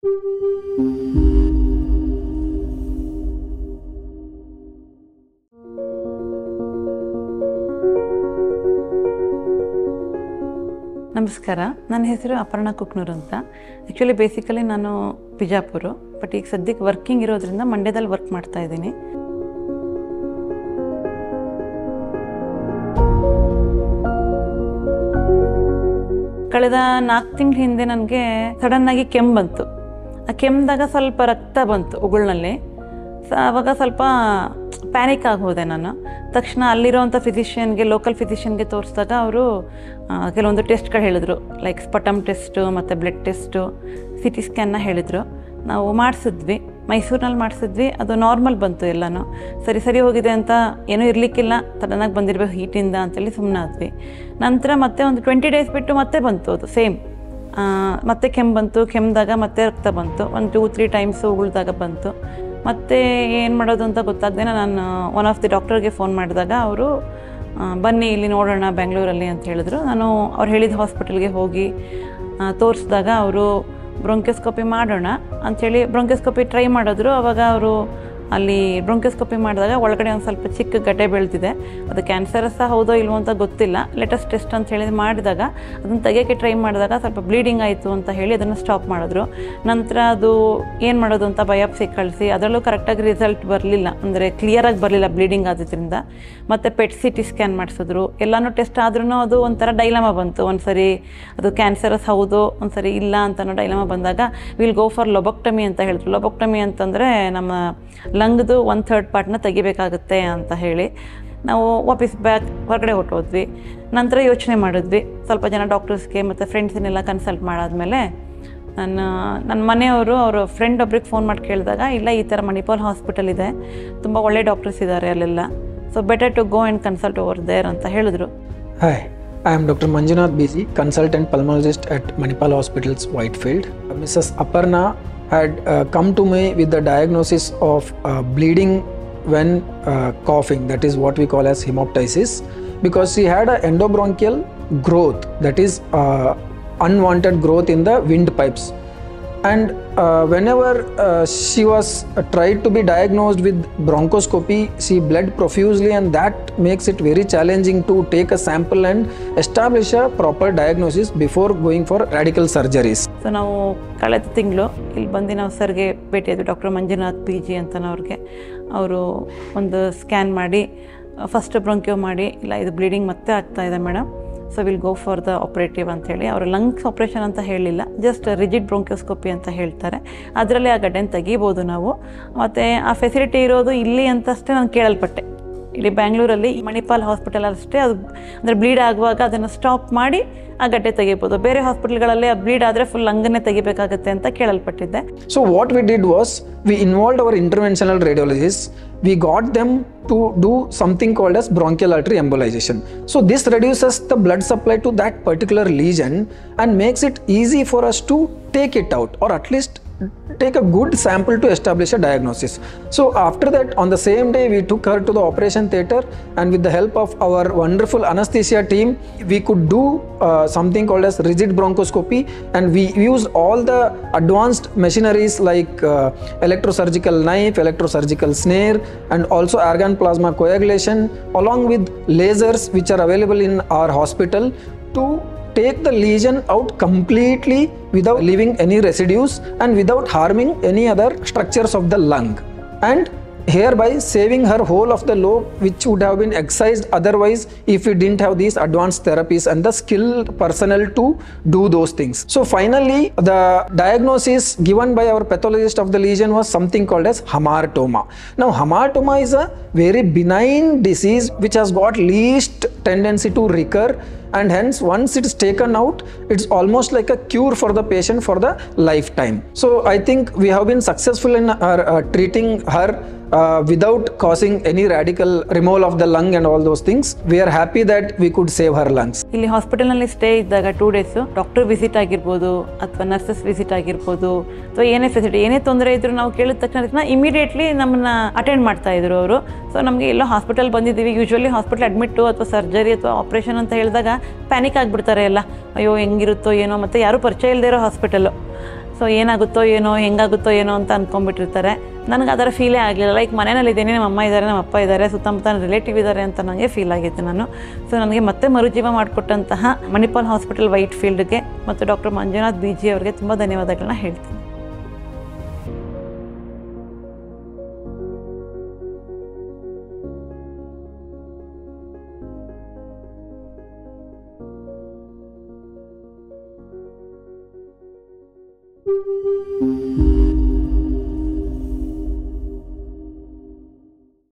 ನಮಸ್ಕಾರ ನನ್ನ ಹೆಸರು ಅಪರ್ಣಾ ಕುಕ್ನೂರ್ ಅಂತ ಆ್ಯಕ್ಚುಲಿ ಬೇಸಿಕಲಿ ನಾನು ಬಿಜಾಪುರ ಬಟ್ ಈಗ ಸದ್ಯಕ್ಕೆ ವರ್ಕಿಂಗ್ ಇರೋದ್ರಿಂದ ಮಂಡ್ಯದಲ್ಲಿ ವರ್ಕ್ ಮಾಡ್ತಾ ಇದ್ದೀನಿ ಕಳೆದ ನಾಲ್ಕು ತಿಂಗಳ ಹಿಂದೆ ನನಗೆ ಸಡನ್ನಾಗಿ ಕೆಮ್ಮು ಬಂತು ಆ ಕೆಮ್ಮಿದಾಗ ಸ್ವಲ್ಪ ರಕ್ತ ಬಂತು ಉಗುಳಿನಲ್ಲಿ ಸೊ ಆವಾಗ ಸ್ವಲ್ಪ ಪ್ಯಾನಿಕ್ ಆಗೋದೆ ನಾನು ತಕ್ಷಣ ಅಲ್ಲಿರೋವಂಥ ಫಿಸಿಷಿಯನ್ಗೆ ಲೋಕಲ್ ಫಿಸಿಷಿಯನ್ಗೆ ತೋರಿಸಿದಾಗ ಅವರು ಕೆಲವೊಂದು ಟೆಸ್ಟ್ಗಳು ಹೇಳಿದ್ರು ಲೈಕ್ ಸ್ಪಟಮ್ ಟೆಸ್ಟು ಮತ್ತು ಬ್ಲಡ್ ಟೆಸ್ಟು ಸಿ ಟಿ ಸ್ಕ್ಯಾನ್ನ ಹೇಳಿದರು ನಾವು ಮಾಡಿಸಿದ್ವಿ ಮೈಸೂರಿನಲ್ಲಿ ಮಾಡಿಸಿದ್ವಿ ಅದು ನಾರ್ಮಲ್ ಬಂತು ಎಲ್ಲನೂ ಸರಿ ಸರಿ ಹೋಗಿದೆ ಅಂತ ಏನೂ ಇರಲಿಕ್ಕಿಲ್ಲ ಸಡನ್ನಾಗಿ ಬಂದಿರಬೇಕು ಹೀಟಿಂದ ಅಂತೇಳಿ ಸುಮ್ಮನೆ ಆದ್ವಿ ನಂತರ ಮತ್ತೆ ಒಂದು ಟ್ವೆಂಟಿ ಡೇಸ್ ಬಿಟ್ಟು ಮತ್ತೆ ಬಂತು ಅದು ಸೇಮ್ ಮತ್ತೆ ಕೆಮ್ಮು ಬಂತು ಕೆಮ್ಮಿದಾಗ ಮತ್ತೆ ರಕ್ತ ಬಂತು ಒಂದು ಟೂ ತ್ರೀ ಟೈಮ್ಸು ಉಗುಳ್ದಾಗ ಬಂತು ಮತ್ತೆ ಏನು ಮಾಡೋದು ಅಂತ ಗೊತ್ತಾಗ್ದೇ ನಾನು ಒನ್ ಆಫ್ ದಿ ಡಾಕ್ಟರ್ಗೆ ಫೋನ್ ಮಾಡಿದಾಗ ಅವರು ಬನ್ನಿ ಇಲ್ಲಿ ನೋಡೋಣ ಬೆಂಗಳೂರಲ್ಲಿ ಅಂತ ಹೇಳಿದ್ರು ನಾನು ಅವ್ರು ಹೇಳಿದ ಹಾಸ್ಪಿಟಲ್ಗೆ ಹೋಗಿ ತೋರಿಸಿದಾಗ ಅವರು ಬ್ರೊಂಕ್ಯೋಸ್ಕೋಪಿ ಮಾಡೋಣ ಅಂಥೇಳಿ ಬ್ರೊಂಕ್ಯೋಸ್ಕೋಪಿ ಟ್ರೈ ಮಾಡಿದ್ರು ಅವಾಗ ಅವರು ಅಲ್ಲಿ ಬ್ರೊಂಕ್ಯೋಸ್ಕೋಪಿ ಮಾಡಿದಾಗ ಒಳಗಡೆ ಒಂದು ಸ್ವಲ್ಪ ಚಿಕ್ಕ ಗಡ್ಡೆ ಬೆಳೆದಿದೆ ಅದು ಕ್ಯಾನ್ಸರಸ್ ಹೌದೋ ಇಲ್ವೋ ಅಂತ ಗೊತ್ತಿಲ್ಲ ಲೇಟೆಸ್ಟ್ ಟೆಸ್ಟ್ ಅಂತ ಹೇಳಿ ಮಾಡಿದಾಗ ಅದನ್ನು ತೆಗಿಯೋಕ್ಕೆ ಟ್ರೈ ಮಾಡಿದಾಗ ಸ್ವಲ್ಪ ಬ್ಲೀಡಿಂಗ್ ಆಯಿತು ಅಂತ ಹೇಳಿ ಅದನ್ನು ಸ್ಟಾಪ್ ಮಾಡಿದ್ರು ನಂತರ ಅದು ಏನು ಮಾಡೋದು ಅಂತ ಬಯಾಪ್ಸಿ ಕಳಿಸಿ ಅದರಲ್ಲೂ ಕರೆಕ್ಟಾಗಿ ರಿಸಲ್ಟ್ ಬರಲಿಲ್ಲ ಅಂದರೆ ಕ್ಲಿಯರಾಗಿ ಬರಲಿಲ್ಲ ಬ್ಲೀಡಿಂಗ್ ಆದ್ರಿಂದ ಮತ್ತು ಪೆಟ್ ಸಿ ಟಿ ಸ್ಕ್ಯಾನ್ ಮಾಡಿಸಿದ್ರು ಎಲ್ಲನೂ ಟೆಸ್ಟ್ ಆದ್ರೂ ಅದು ಒಂಥರ ಡೈಲಮ ಬಂತು ಒಂದು ಸರಿ ಅದು ಕ್ಯಾನ್ಸರಸ್ ಹೌದು ಒಂದು ಸರಿ ಇಲ್ಲ ಅಂತನೋ ಡೈಲಮ ಬಂದಾಗ ವಿಲ್ ಗೋ ಫಾರ್ ಲೊಬೊಕ್ಟಮಿ ಅಂತ ಹೇಳಿದ್ರು ಲೊಬೊಕ್ಟಮಿ ಅಂತಂದರೆ ನಮ್ಮ ಲಂಗ್ದು ಒನ್ ಥರ್ಡ್ ಪಾರ್ಟ್ನ ತೆಗಿಬೇಕಾಗುತ್ತೆ ಅಂತ ಹೇಳಿ ನಾವು ವಾಪಸ್ ಬ್ಯಾಕ್ ಹೊರಗಡೆ ಹೊಟ್ಟೋದ್ವಿ ನಂತರ ಯೋಚನೆ ಮಾಡಿದ್ವಿ ಸ್ವಲ್ಪ ಜನ ಡಾಕ್ಟರ್ಸ್ಗೆ ಮತ್ತು ಫ್ರೆಂಡ್ಸನ್ನೆಲ್ಲ ಕನ್ಸಲ್ಟ್ ಮಾಡಾದ್ಮೇಲೆ ನನ್ನ ನನ್ನ ಮನೆಯವರು ಅವರು ಫ್ರೆಂಡ್ ಒಬ್ರಿಗೆ ಫೋನ್ ಮಾಡಿ ಕೇಳಿದಾಗ ಇಲ್ಲ ಈ ಥರ ಮಣಿಪಾಲ್ ಹಾಸ್ಪಿಟಲ್ ಇದೆ ತುಂಬ ಒಳ್ಳೆ ಡಾಕ್ಟರ್ಸ್ ಇದ್ದಾರೆ ಅಲ್ಲೆಲ್ಲ so better to go and consult over there ಅಂತ ಹೇಳಿದ್ರು Hi, I am Dr. Manjunath BC, consultant pulmonologist at Manipal Hospitals, Whitefield. Mrs. Aparna had uh, come to me with the diagnosis of uh, bleeding when uh, coughing, that is what we call as hemoptysis, because she had an endobronchial growth, that is uh, unwanted growth in the windpipes. And uh, whenever uh, she was uh, tried to be diagnosed with bronchoscopy, she bled profusely, and that makes it very challenging to take a sample and establish a proper diagnosis before going for radical surgeries. So ನಾವು ಕಳೆದ ತಿಂಗಳು ಇಲ್ಲಿ ಬಂದು ನಾವು ಸರ್ಗೆ ಭೇಟಿಯಾದ್ವಿ doctor Manjunath P G ಅಂತನವ್ರಿಗೆ ಅವರು ಒಂದು ಸ್ಕ್ಯಾನ್ ಮಾಡಿ ಫಸ್ಟ್ ಬ್ರೊಂಕ್ಯೋ ಮಾಡಿ ಇಲ್ಲ ಇದು ಬ್ಲೀಡಿಂಗ್ ಮತ್ತೆ ಆಗ್ತಾ ಇದೆ madam so will go for the operative ಅಂತೇಳಿ ಅವರು ಲಂಗ್ಸ್ ಆಪ್ರೇಷನ್ ಅಂತ ಹೇಳಿಲ್ಲ ಜಸ್ಟ್ ರಿಜಿಡ್ ಬ್ರೊಂಕ್ಯೋಸ್ಕೋಪಿ ಅಂತ ಹೇಳ್ತಾರೆ ಅದರಲ್ಲಿ ಆ ಗಡ್ಡೆನ ತೆಗಿಬೋದು ನಾವು ಮತ್ತು ಆ ಫೆಸಿಲಿಟಿ ಇರೋದು ಇಲ್ಲಿ ಅಂತಷ್ಟೇ ನಾನು ಕೇಳಲ್ಪಟ್ಟೆ ಇಲ್ಲಿ ಬ್ಯಾಂಗ್ಳೂರಲ್ಲಿ ಮಣಿಪಾಲ್ ಹಾಸ್ಪಿಟಲ್ ಅಷ್ಟೇ ಅದು ಅಂದರೆ ಬ್ಲೀಡ್ ಆಗುವಾಗ ಅದನ್ನು ಸ್ಟಾಪ್ ಮಾಡಿ ಆ ಗಡ್ಡೆ ತೆಗಿಬೋದು ಬೇರೆ ಹಾಸ್ಪಿಟಲ್ಗಳಲ್ಲಿ ಆ ಬ್ಲೀಡ್ ಆದರೆ ಫುಲ್ ಲಂಗನ್ನೇ ತೆಗಿಬೇಕಾಗುತ್ತೆ ಅಂತ ಕೇಳಲ್ಪಟ್ಟಿದ್ದೆ So, what we did was we involved our interventional radiologists. We got them to do something called as bronchial artery embolization. So, this reduces the blood supply to that particular lesion and makes it easy for us to take it out or at least take a good sample to establish a diagnosis. So, after that, on the same day, we took her to the operation theatre and with the help of our wonderful anesthesia team, we could do uh, something called as rigid bronchoscopy and we used all the advanced machineries like uh, electrosurgical knife, electrosurgical snare and also argan plasma coagulation along with lasers which are available in our hospital to take the lesion out completely without leaving any residues and without harming any other structures of the lung and hereby saving her whole of the lobe which would have been excised otherwise if we didn't have these advanced therapies and the skilled personnel to do those things so finally the diagnosis given by our pathologist of the lesion was something called as hamartoma now hamartoma is a very benign disease which has got least tendency to recur and hence once it is taken out it's almost like a cure for the patient for the lifetime so i think we have been successful in our, uh, treating her uh, without causing any radical removal of the lung and all those things we are happy that we could save her lungs ಇಲ್ಲಿ ಹಾಸ್ಪಿಟಲ್ನಲ್ಲಿ stay ಇದ್ದಾಗ two days doctor visit ಆಗಿರ್ಬೋದು ಅಥವಾ nurses visit ಆಗಿರ್ಬೋದು ಅಥವಾ ಏನೇ facility ಏನೇ ತೊಂದರೆ ಇದ್ರು ನಾವು ಕೇಳಿದ ತಕ್ಷಣ ಇಮಿಡಿಯೇಟ್ಲಿ ನಮ್ಮನ್ನ ಅಟೆಂಡ್ ಮಾಡ್ತಾ ಇದ್ರು ಅವರು ಸೊ ನಮಗೆ ಎಲ್ಲೋ ಹಾಸ್ಪಿಟಲ್ ಬಂದಿದ್ದೀವಿ ಯೂಶ್ವಲಿ ಹಾಸ್ಪಿಟಲ್ ಅಡ್ಮಿಟ್ಟು ಅಥವಾ ಸರ್ಜರಿ ಅಥವಾ ಆಪ್ರೇಷನ್ ಅಂತ ಹೇಳಿದಾಗ ಪ್ಯಾನಿಕ್ ಆಗಿಬಿಡ್ತಾರೆ ಎಲ್ಲ ಅಯ್ಯೋ ಹೆಂಗಿರುತ್ತೋ ಏನೋ ಮತ್ತು ಯಾರೂ ಪರಿಚಯ ಇಲ್ಲದೆ ಇರೋ ಹಾಸ್ಪಿಟಲ್ಲು ಸೊ ಏನಾಗುತ್ತೋ ಏನೋ ಹೆಂಗಾಗುತ್ತೋ ಏನೋ ಅಂತ ಅಂದ್ಕೊಂಡ್ಬಿಟ್ಟಿರ್ತಾರೆ ನನಗೆ ಅದರ ಫೀಲೇ ಆಗಲಿಲ್ಲ ಲೈಕ್ ಮನೆಯಲ್ಲಿ ಇದ್ದೀನಿ ನಮ್ಮ ಅಮ್ಮ ಇದ್ದಾರೆ ನಮ್ಮ ಅಪ್ಪ ಇದ್ದಾರೆ ಸುತ್ತಮುತ್ತ ರಿಲೇಟಿವ್ ಇದ್ದಾರೆ ಅಂತ ನನಗೆ ಫೀಲ್ ಆಗಿತ್ತು ನಾನು ಸೊ ನನಗೆ ಮತ್ತೆ ಮರುಜೀವ ಮಾಡಿಕೊಟ್ಟಂತಹ ಮಣಿಪಾಲ್ ಹಾಸ್ಪಿಟಲ್ ವೈಟ್ ಫೀಲ್ಡ್ಗೆ ಮತ್ತು ಡಾಕ್ಟರ್ ಮಂಜುನಾಥ್ ಬಿ ಜಿ ಅವರಿಗೆ ತುಂಬ ಧನ್ಯವಾದಗಳನ್ನ ಹೇಳ್ತೀನಿ